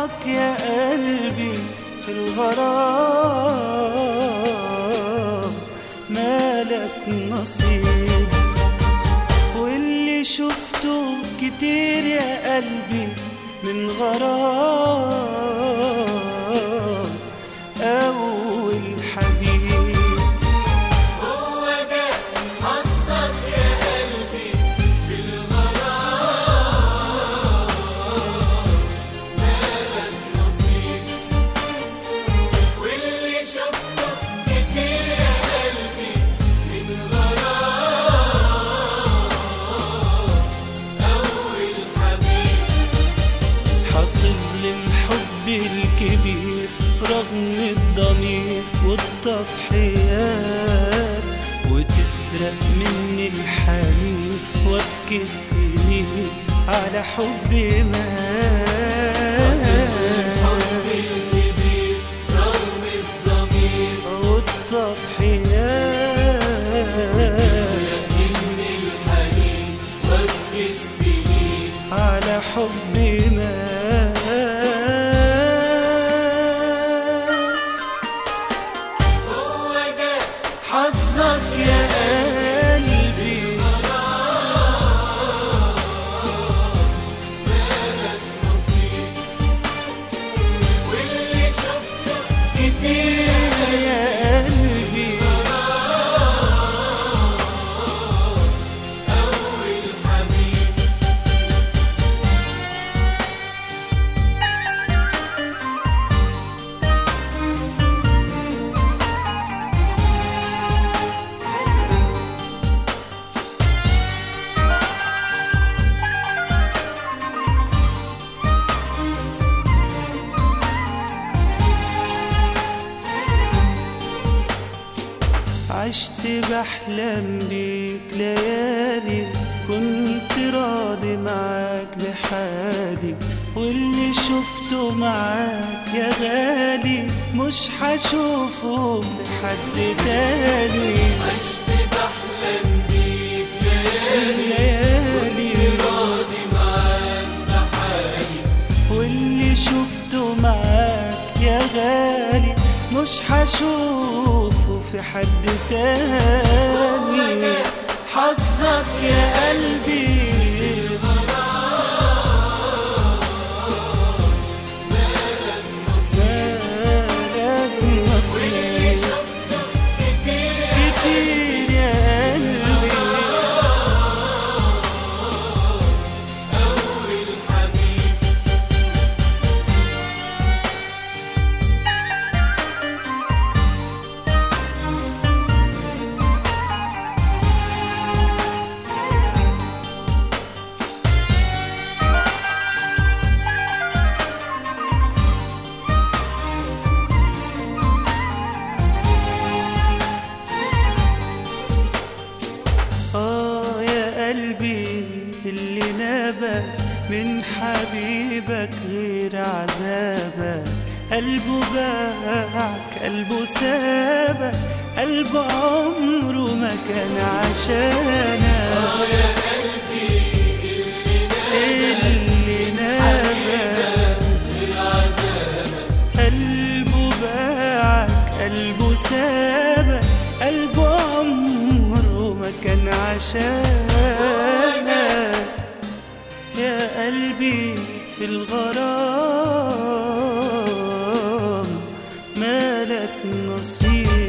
حظك يا قلبي في الغرام مالك نصيب واللي شفته كتير يا قلبي من غرام أول حبيب هو ده حظك يا قلبي بالغرام مالك نصيب واللي شفته كتير يا قلبي من غرام أول حبيب هتظلم حبي الكبير رغم الضمير والتضحيات وتسرق مني الحنين وابكي السنين على حبي مات حبي الكبير رغم الضمير والتضحيات مني الحنين وابكي السنين على حبي مات هو ده حظك يا قلبي مالك نصيب واللي شفته كتير يا قلبي أول حبيب عشت بحلم بيك ليالي كنت راضي معاك بحالي واللي شفته معاك يا غالي مش هشوفه في حد تاني عشت بحلم بيك ليالي ليالي راضي معاك بحالي واللي شفته معاك يا غالي مش هشوفه في حد تاني حظك يا قلبي مالك نصيب شفته كتير كتير يا قلبي أول حبيب آه يا قلبي اللي نابى من حبيبك غير عذابك قلبه باعك قلبه سابك قلبه عمره ما كان عشانك يا قلبي اللي نابى العذاب قلبه باعك قلبه سابك قلبه عمره ما كان عشانك يا قلبي في الغرام مالك نصيب